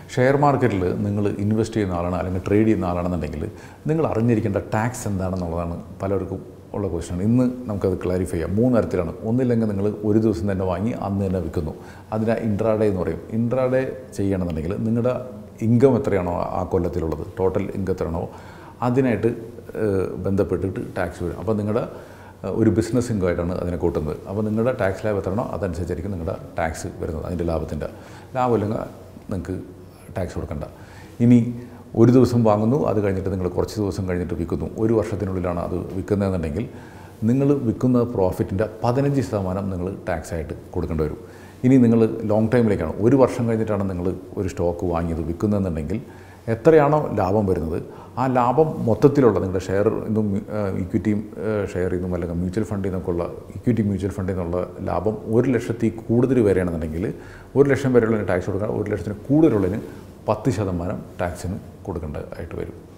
share മാർക്കറ്റിൽ നിങ്ങൾ invest ചെയ്യുന്ന ആളാണ് അല്ലെങ്കിൽ ട്രേഡ് ചെയ്യുന്ന ആളാണെന്നുണ്ടെങ്കിൽ നിങ്ങൾ അറിഞ്ഞിരിക്കേണ്ട ടാക്സ് എന്താണെന്നുള്ളതാണ് പലർക്കും ഉള്ള ക്വസ്റ്റ്യൻ ഇന്ന് നമുക്കത് ക്ലാരിഫൈ ചെയ്യാം മൂന്ന് തരത്തിലാണ് ഒന്നില്ലെങ്കിൽ നിങ്ങൾ ഒരു ദിവസം തന്നെ വാങ്ങി അന്ന് തന്നെ വിൽക്കുന്നു അതിനെ ഇൻട്രാഡേ എന്ന് പറയും ഇൻട്രാഡേ ചെയ്യണമെന്നുണ്ടെങ്കിൽ നിങ്ങളുടെ ഇൻകം എത്രയാണോ ആ കൊല്ലത്തിലുള്ളത് ടോട്ടൽ ഇൻകം എത്രയാണോ അതിനായിട്ട് ഏഹ്, ബന്ധപ്പെട്ടിട്ട് ടാക്സ് വരും അപ്പോൾ നിങ്ങളുടെ ഏഹ്, ഒരു ബിസിനസ് ഇൻകം ആയിട്ടാണ് അതിനെ കൂട്ടുന്നത് അപ്പോൾ നിങ്ങളുടെ ടാക്സ് ലാഭം എത്രയാണോ അതനുസരിച്ചായിരിക്കും നിങ്ങളുടെ ടാക്സ് വരുന്നത് അതിൻ്റെ ലാഭത്തിൻ്റെ ലാഭമില്ലെങ്കിൽ നിങ്ങൾക്ക് ടാക്സ് കൊടുക്കണ്ട ഇനി ഒരു ദിവസം വാങ്ങുന്നു അത് കഴിഞ്ഞിട്ട് നിങ്ങൾ കുറച്ച് ദിവസം കഴിഞ്ഞിട്ട് വിൽക്കുന്നു ഒരു വർഷത്തിനുള്ളിലാണ് അത് വിൽക്കുന്നതെന്നുണ്ടെങ്കിൽ നിങ്ങൾ വിൽക്കുന്ന പ്രോഫിറ്റിൻ്റെ പതിനഞ്ച് ശതമാനം നിങ്ങൾ ടാക്സ് ആയിട്ട് കൊടുക്കേണ്ടി വരും ഇനി നിങ്ങൾ ലോങ് ടൈമിലേക്കാണ് ഒരു വർഷം കഴിഞ്ഞിട്ടാണ് നിങ്ങൾ ഒരു സ്റ്റോക്ക് വാങ്ങിയത് വിൽക്കുന്നതെന്നുണ്ടെങ്കിൽ എത്രയാണോ ലാഭം വരുന്നത് ആ ലാഭം മൊത്തത്തിലുള്ള നിങ്ങളുടെ ഷെയർ ഇന്നും ഇക്വിറ്റി ഷെയർ നിന്നും അല്ലെങ്കിൽ മ്യൂച്വൽ ഫണ്ടിൽ നിന്നൊക്കെ ഉള്ള ഇക്വിറ്റി മ്യൂച്വൽ ഫണ്ടിൽ നിന്നുള്ള ലാഭം ഒരു ലക്ഷത്തിൽ കൂടുതൽ വരികയാണെന്നുണ്ടെങ്കിൽ ഒരു ലക്ഷം വരെയുള്ളതിന് ടാക്സ് കൊടുക്കാൻ ഒരു ലക്ഷത്തിന് കൂടുതലുള്ളതിന് പത്ത് ശതമാനം ടാക്സിന് കൊടുക്കേണ്ടതായിട്ട് വരും